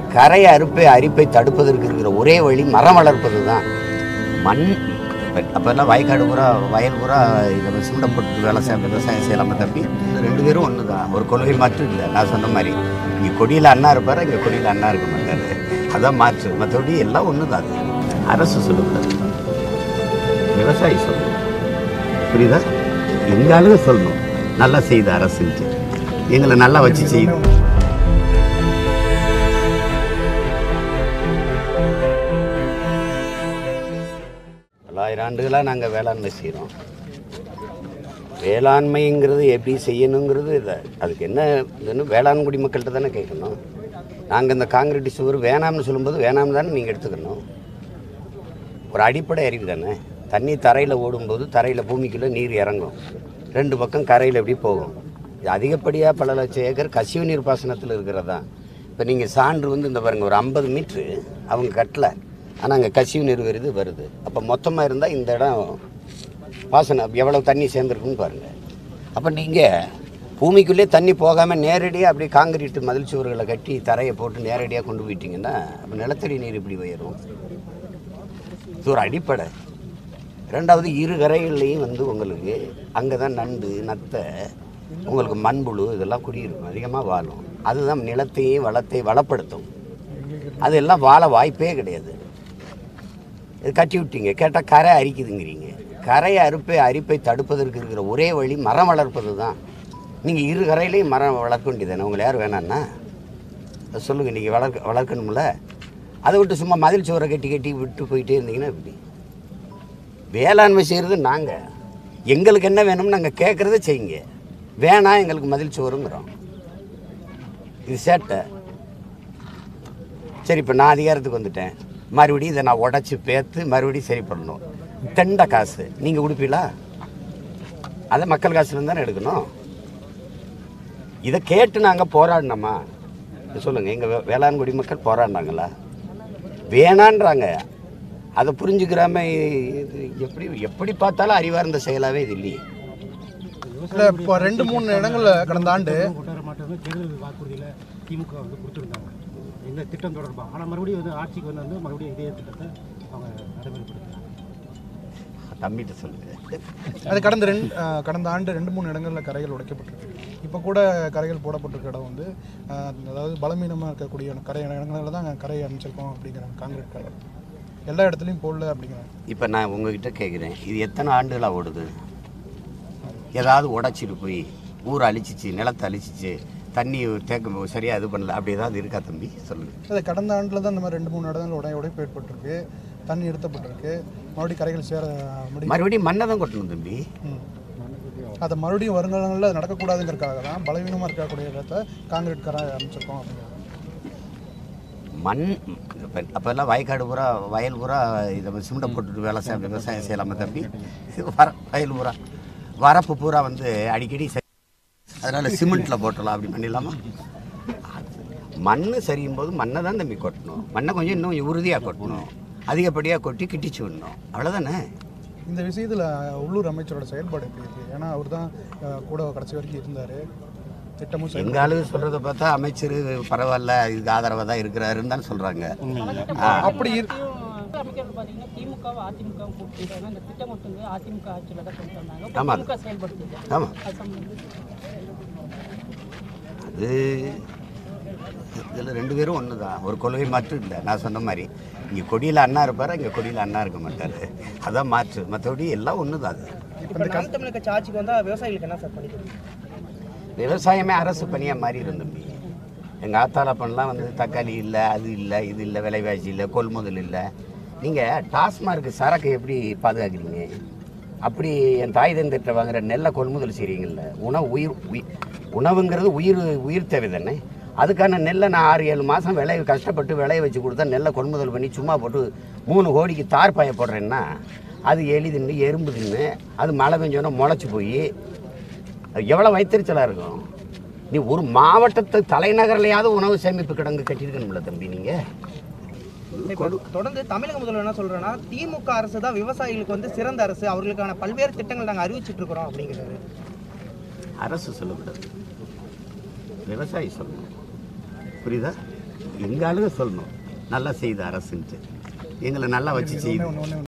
கரை அறுப்பை அரிப்பை தடுப்பதற்கு இருக்கிற ஒரே வழி மரம் வளர்ப்பது தான் மண் இப்ப- அப்பெல்லாம் வயக்காடு பூரா வயல் பூரா இதை சிமெண்ட் போட்டு வேலை செய்ய விவசாயம் செய்யலாமா தம்பி இந்த ரெண்டு பேரும் ஒன்று தான் ஒரு கொள்கை மாற்றம் இல்லை நான் சொன்ன மாதிரி இங்கே கொடியில் அண்ணா இருப்பார் இங்கே கொடியில் அண்ணா இருக்க மாட்டார் அதான் மாற்று மற்றபடி எல்லாம் ஒன்று தான் அது. அரசு சொல்லக்கூடாது விவசாயி சொல்லணும் புரியுதா எங்க ஆளுங்க சொல்லணும் நல்லா செய்த அரசுன்ட்டு எங்களை நல்லா வச்சு செய்யணும் தொள்ளாயிரம் ஆண்டுகளாக நாங்கள் வேளாண்மை செய்கிறோம் வேளாண்மைங்கிறது எப்படி செய்யணுங்கிறது இல்லை அதுக்கு என்ன இதுன்னு வேளாண் குடிமக்கள்கிட்ட தானே கேட்கணும் நாங்கள் இந்த காங்கிரீட் சுவர் வேணாம்னு சொல்லும்போது வேணாம் தானே நீங்கள் எடுத்துக்கணும் ஒரு அடிப்படை அறிவு தானே தண்ணி தரையில் ஓடும்போது தரையில் பூமிக்குள்ளே நீர் இறங்கும் ரெண்டு பக்கம் கரையில் எப்படி போகும் இது அதிகப்படியாக பல லட்சம் ஏக்கர் கசிவு நீர் பாசனத்தில் இருக்கிறதா இப்போ நீங்கள் சான்று வந்து இந்த பாருங்க ஒரு ஐம்பது மீட்ரு அவங்க கட்டல ஆனால் அங்கே கசிவு நீர் வருது வருது அப்போ மொத்தமாக இருந்தால் இந்த இடம் பாசனம் எவ்வளோ தண்ணி சேர்ந்துருக்குன்னு பாருங்கள் அப்போ நீங்கள் பூமிக்குள்ளே தண்ணி போகாமல் நேரடியாக அப்படியே காங்கிரீட்டு மதில் சுவர்களை கட்டி தரையை போட்டு நேரடியாக கொண்டு போயிட்டீங்கன்னா அப்போ நிலத்தடி நீர் இப்படி உயரும் இது ஒரு அடிப்படை ரெண்டாவது இரு கரைகள்லையும் வந்து உங்களுக்கு அங்கே தான் நண்டு நத்தை உங்களுக்கு மண்புழு இதெல்லாம் குடியிருக்கும் அதிகமாக வாழும் அதுதான் நிலத்தையும் வளத்தை வளப்படுத்தும் அதெல்லாம் வாழ வாய்ப்பே கிடையாது இது கட்டி விட்டீங்க கேட்டால் கரை அரிக்குதுங்கிறீங்க கரை அறுப்பை அரிப்பை தடுப்பதற்கு இருக்கிற ஒரே வழி மரம் வளர்ப்பது தான் நீங்கள் இரு கரையிலையும் மரம் வளர்க்க வேண்டியதானே உங்களை யார் வேணான்னா அதை சொல்லுங்கள் நீங்கள் வளர்க்க வளர்க்கணும்ல அதை விட்டு சும்மா மதில் சுவரை கட்டி கட்டி விட்டு போயிட்டே இருந்தீங்கன்னா இப்படி வேளாண்மை செய்கிறது நாங்கள் எங்களுக்கு என்ன வேணும்னு நாங்கள் கேட்குறத செய்யுங்க வேணாம் எங்களுக்கு மதில் சுவருங்கிறோம் இது சேட்டை சரி இப்போ நான் அதிகாரத்துக்கு வந்துட்டேன் மறுபடியும் இதை நான் உடச்சி பேத்து மறுபடியும் சரி பண்ணணும் தெண்ட காசு நீங்கள் கொடுப்பீங்களா அதை மக்கள் காசுலேருந்து தானே எடுக்கணும் இதை கேட்டு நாங்கள் போராடினோமா இது சொல்லுங்கள் எங்கள் வேளாண்குடி மக்கள் போராடினாங்களா வேணான்றாங்க அதை புரிஞ்சுக்கிறாம இது எப்படி எப்படி பார்த்தாலும் அறிவார்ந்த செயலாகவே இது இல்லையே இல்ல இப்போ ரெண்டு மூணு இடங்கள்ல கடந்த ஆண்டு கொண்டு வர மாட்டோம்னு தேர்தல் வாக்குறுதியில் திமுக வந்து கொடுத்துருந்தாங்க இந்த திட்டம் தொடர்பாக ஆனால் மறுபடியும் வந்து ஆட்சிக்கு வந்து வந்து மறுபடியும் இதே திட்டத்தை அவங்க நடைமுறைப்படுத்துறாங்க தம்பிகிட்ட சொல்லுங்கள் அது கடந்த ரெண்டு அஹ், கடந்த ஆண்டு ரெண்டு மூணு இடங்கள்ல கரைகள் உடைக்கப்பட்டிருக்கு இப்போ கூட கரைகள் போடப்பட்டிருக்க இடம் வந்து அஹ், அதாவது பலவீனமாக இருக்கக்கூடிய கரை இடங்களில் தான் கரை அமைச்சிருக்கோம் அப்படிங்கிறாங்க காங்கிரீட் கரை எல்லா இடத்துலையும் போடல அப்படிங்கிறாங்க இப்போ நான் உங்ககிட்ட கேட்குறேன் இது எத்தனை ஆண்டுகளாக ஓடுது ஏதாவது உடைச்சிட்டு போய் ஊரை அழிச்சிச்சு நிலத்தை அழிச்சிச்சு தண்ணி தேக்க சரியாக இது பண்ணல அப்படி ஏதாவது இருக்கா தம்பி சொல்லுங்கள் அது கடந்த ஆண்டில் தான் இந்த மாதிரி ரெண்டு மூணு இடங்கள் உடை உடைப்பு ஏற்பட்டிருக்கு தண்ணி நிறுத்தப்பட்டிருக்கு மறுபடியும் கரைகள் சேர முடியும் மறுபடியும் மண்ணை தான் கொட்டணும் தம்பி ம். அதை மறுபடியும் வருங்காலங்களில் அது நடக்கக்கூடாதுங்கிறதுக்காக தான் பலவீனமாக இருக்கக்கூடிய இடத்த காங்கிரீட் கரை அமைச்சிருக்கோம் அப்படிங்கிறாங்க மண் இப்போ அப்போல்லாம் வயக்காடு பூரா வயல் பூரா இதை சிமெண்ட்டை போட்டுட்டு வேலை செய்ய விவசாயம் செய்யலாமா தம்பி வர வயல் பூரா வரப்பு பூரா வந்து அடிக்கடி சரி அதனால் சிமெண்ட்டில் போட்டலாம் அப்படி பண்ணிடலாமா மண் சரியும் போது மண்ணை தான் தம்பி கொட்டணும் மண்ணை கொஞ்சம் இன்னும் உறுதியாக கொட்டணும் அதிகப்படியாக கொட்டி கிட்டிச்சு விடணும் அவ்வளோதானே இந்த விஷயத்தில் உள்ளூர் அமைச்சரோட செயல்பாடு எப்படி இருக்குது ஏன்னா அவர் தான் கூட கடைசி வரைக்கும் இருந்தார் திட்டமும் செயல் எங்கள் ஆளு சொல்கிறத பார்த்தா அமைச்சர் பரவாயில்ல இதுக்கு ஆதரவாக தான் இருக்கிறாருன்னு தான் சொல்கிறாங்க அப்படி இரு- அமைச்சர்கள் பார்த்தீங்கன்னா திமுகவும் அதிமுகவும் கூப்பிட்டு இந்த திட்டம் மட்டும் வந்து அதிமுக ஆட்சியில் தான் கொண்டு வந்தாங்க ஆமா. திமுக செயல்படுத்துது ஆமாம் அது சம்பந்தம் அது இதில் ரெண்டு பேரும் ஒன்று தான் ஒரு கொள்கை மாற்றம் இல்லை நான் சொன்ன மாதிரி இங்கே கொடியில் அண்ணா இருப்பார் இங்கே கொடியில் அண்ணா இருக்க மாட்டார் அதான் மாற்று மற்றபடி எல்லாம் ஒன்று தான் அது இப்போ நாம் தமிழ் கட்சி ஆட்சிக்கு வந்தால் விவசாயிகளுக்கு என்ன சார் பண்ணிக்கிறது விவசாயமே அரசு பணியாக மாறி தம்பி எங்கள் ஆத்தாளப்பன்லாம் வந்து தக்காளி இல்லை அது இல்லை இது இல்லை விலைவாசி இல்லை கொள்முதல் இல்லை நீங்கள் டாஸ்மார்க் சரக்கு எப்படி பாதுகாக்கிறீங்க அப்படி என் தாய் தந்திட்ட வாங்குற நெல்லை கொள்முதல் செய்கிறீங்கல்ல உணவு உயிர் உயிர் உணவுங்கிறது உயிர் உயிர் தேவை தானே அதுக்கான நெல்லை நான் ஆறு ஏழு மாதம் விளைய கஷ்டப்பட்டு விளைய வச்சு கொடுத்தா நெல்லை கொள்முதல் பண்ணி சும்மா போட்டு மூணு கோடிக்கு தார் பாய போடுறேன்னா அது எலி தின்னு எறும்பு தின்னு அது மழை பெஞ்சோன்னா முளைச்சி போய் அது எவ்வளோ வைத்தறிச்சலாக இருக்கும் நீ ஒரு மாவட்டத்து தலைநகர்லையாவது உணவு சேமிப்பு கிடங்கு கட்டியிருக்கணும்ல தம்பி நீங்கள் இப்போ தொடர்ந்து தமிழக முதல்வர் என்ன சொல்றேன்னா திமுக அரசு தான் விவசாயிகளுக்கு வந்து சிறந்த அரசு அவர்களுக்கான பல்வேறு திட்டங்கள் நாங்கள் அறிவிச்சிட்டு இருக்கிறோம் அப்படிங்கிறாரு அரசு சொல்லக்கூடாது விவசாயி சொல்லணும் புரியுதா எங்கள் ஆளுங்க சொல்லணும் நல்லா செய்த அரசுன்ட்டு எங்களை நல்லா வச்சு செய்யுது ஒன்று ஒன்று